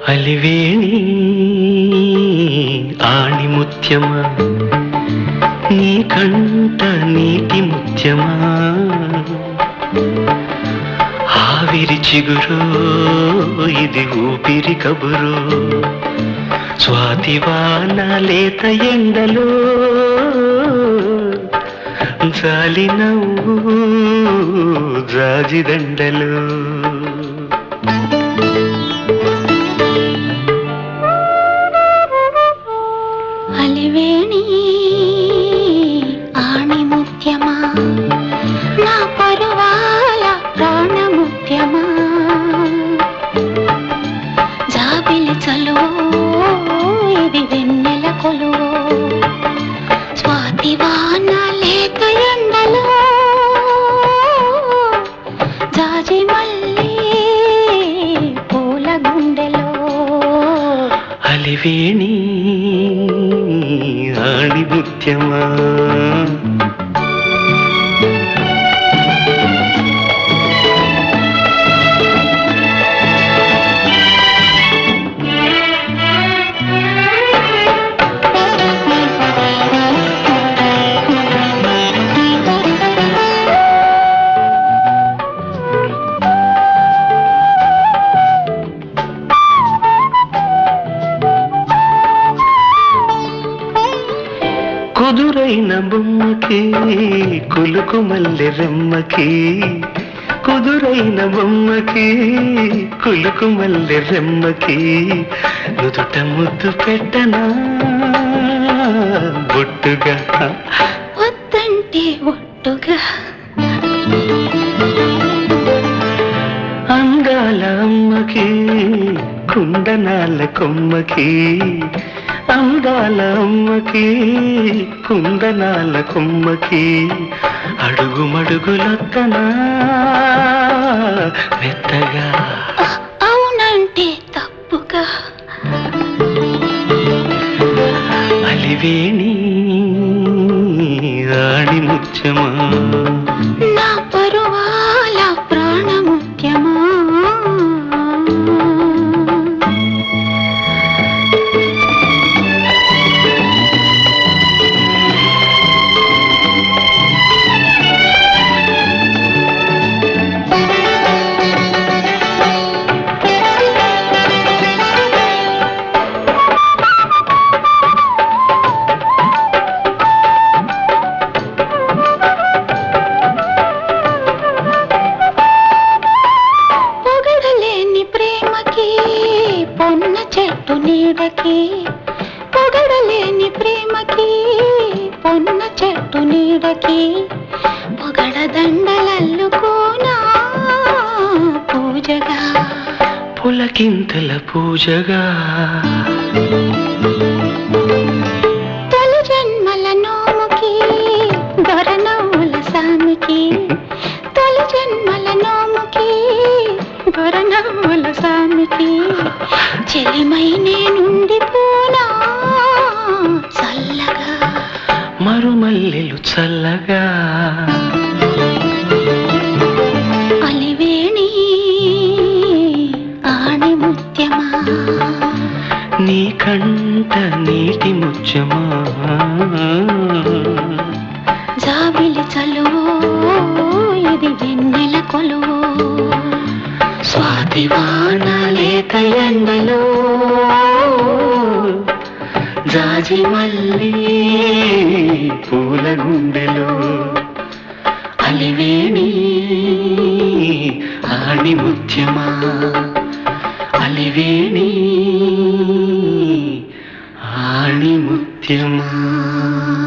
అలివేణి ఆణిముత్యమా నీ కంట నీటి ముత్యమా ఆవిరి చిగురు ఇది ఊపిరి కబురు స్వాతివాన లేత ఎండలో జాలి నవ్వు జాజిదండలు అలివేణి ఆణిముత్యమా నా పరువాల ప్రాణముత్యమా జాబిలి చలువో ఇది వెన్నెల కొలువో స్వాతివాన లేత ఎండలో జాజి మళ్ళీ పూల గుండెలో అలివేణి ఆణిముత్యమా కుదురైన బొమ్మకి కులుకు మల్లె రెమ్మకి కుదురైన బొమ్మకి కులుకు మల్లె రెమ్మకి నుదుట ముద్దు పెట్టనా బొట్టుగా వద్దంటే ఒట్టుగా అందాల అమ్మకి కుందనాల కొమ్మకి అందాల అమ్మకి కుందనాల కొమ్మకి అడుగు మడుగులొత్తనా మెత్తగా అహ్, అవునంటే తప్పుగా అలివేణి ఆణి ముత్యమా నా పరువాల ప్రాణముఖ్యమా పొగడలేని ప్రేమకి పొన్న చెట్టు నీడకి పొగడలేని ప్రేమకి పొన్న చెట్టు నీడకి పొగడ దండలల్లుకోనా పూజగా పులకింతల పూజగా తొలి జన్మల నోముకి దొరనవ్వుల సామికి తొలి జన్మల నోముకి దొరనవ్వుల సామికి చెలిమై నేనుండిపోనా చల్లగా మరుమల్లెలు చల్లగా అలివేణి ఆణి ముత్యమా నీ కంట నీటి ముత్యమా జాబిలి చలువో ఇది వెన్నెల కొలువో స్వాతివాన లేత ఎండలో జాజి మల్లి పూల గుండెలో అలివేణి ఆణి ముత్యమా అలివేణి ఆణి ముత్యమా